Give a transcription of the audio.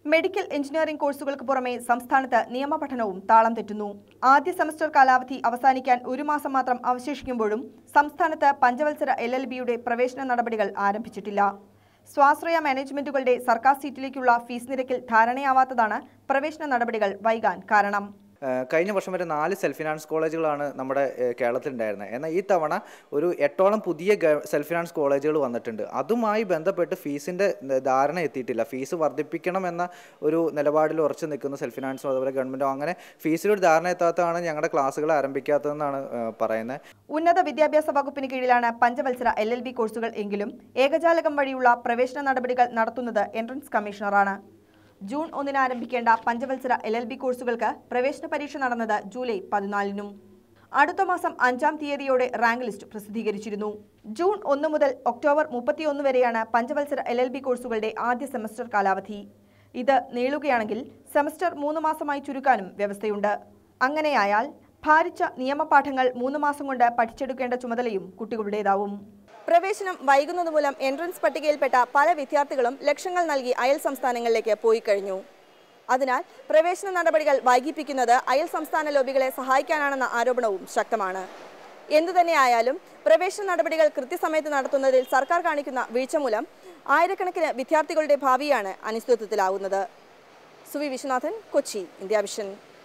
medical engineering കോഴ്സുകൾക്ക് പുറമെ സംസ്ഥാനത്ത് നിയമപഠനവും താളം തെറ്റുന്നു ആദ്യ സെമസ്റ്റർ കാലാവധി അവസാനിക്കാൻ ഒരു മാസം മാത്രം അവശേഷിക്കുമ്പോഴും സംസ്ഥാനത്ത് പഞ്ചവത്സര എൽ എൽ ബിയുടെ പ്രവേശന നടപടികൾ ആരംഭിച്ചിട്ടില്ല സ്വാശ്രയ മാനേജ്മെന്റുകളുടെ സർക്കാർ സീറ്റിലേക്കുള്ള ഫീസ് നിരക്കിൽ ധാരണയാവാത്തതാണ് പ്രവേശന നടപടികൾ വൈകാൻ കാരണം ഏഹ് കഴിഞ്ഞ വർഷം വരെ നാല് സെൽഫ് ഫിനാൻസ് കോളേജുകളാണ് നമ്മുടെ ഏഹ് കേരളത്തിലുണ്ടായിരുന്നത് എന്നാൽ ഈ തവണ ഒരു എട്ടോളം പുതിയ ഗ- സെൽഫ് ഫിനാൻസ് കോളേജുകൾ വന്നിട്ടുണ്ട് അതുമായി ബന്ധപ്പെട്ട് ഫീസിൻ്റെ ധാരണ എത്തിയിട്ടില്ല ഫീസ് വർദ്ധിപ്പിക്കണം എന്ന ഒരു നിലപാടിൽ ഉറച്ചു നിൽക്കുന്ന സെൽഫ് ഫിനാൻസും അതുപോലെ ഗവൺമെൻറ്റും അങ്ങനെ ഫീസിലൊരു ധാരണ എത്താത്തതാണ് ഞങ്ങളുടെ ക്ലാസ്സുകൾ ആരംഭിക്കാത്തതെന്നാണ് ഏഹ് പറയുന്നത് ഉന്നത വിദ്യാഭ്യാസ വകുപ്പിന് കീഴിലാണ് പഞ്ചവത്സര എൽ എൽ ബി കോഴ്സുകൾ എങ്കിലും ഏകജാലകം വഴിയുള്ള പ്രവേശന നടപടികൾ നടത്തുന്നത് എൻട്രൻസ് കമ്മീഷണറാണ് ജൂൺ ഒന്നിന് ആരംഭിക്കേണ്ട പഞ്ചവത്സര എൽ എൽ ബി കോഴ്സുകൾക്ക് പ്രവേശന പരീക്ഷ നടന്നത് ജൂലൈ പതിനാലിനും അടുത്ത മാസം അഞ്ചാം തീയതിയോടെ റാങ്ക് ലിസ്റ്റ് പ്രസിദ്ധീകരിച്ചിരുന്നു ജൂൺ ഒന്ന് മുതൽ ഒക്ടോബർ മുപ്പത്തിയൊന്ന് വരെയാണ് പഞ്ചവത്സര എൽ എൽ ബി കോഴ്സുകളുടെ ആദ്യ സെമസ്റ്റർ കാലാവധി ഇത് നീളുകയാണെങ്കിൽ സെമസ്റ്റർ മൂന്ന് മാസമായി ചുരുക്കാനും വ്യവസ്ഥയുണ്ട് അങ്ങനെയായാൽ ഭാരിച്ച നിയമപാഠങ്ങൾ മൂന്ന് മാസം കൊണ്ട് പഠിച്ചെടുക്കേണ്ട ചുമതലയും കുട്ടികളുടേതാവും പ്രവേശനം വൈകുന്നത് മൂലം എൻട്രൻസ് പട്ടികയിൽപ്പെട്ട പല വിദ്യാർത്ഥികളും ലക്ഷങ്ങൾ നൽകി അയൽ സംസ്ഥാനങ്ങളിലേക്ക് പോയി കഴിഞ്ഞു അതിനാൽ പ്രവേശന നടപടികൾ വൈകിപ്പിക്കുന്നത് അയൽ സംസ്ഥാന ലോബികളെ സഹായിക്കാനാണെന്ന ആരോപണവും ശക്തമാണ് എന്തുതന്നെയായാലും പ്രവേശന നടപടികൾ കൃത്യസമയത്ത് നടത്തുന്നതിൽ സർക്കാർ കാണിക്കുന്ന വീഴ്ച മൂലം ആയിരക്കണക്കിന് വിദ്യാർത്ഥികളുടെ ഭാവിയാണ് അനിശ്ചിതത്വത്തിലാവുന്നത് സുവി വിശ്വനാഥൻ കൊച്ചി ഇന്ത്യ വിഷൻ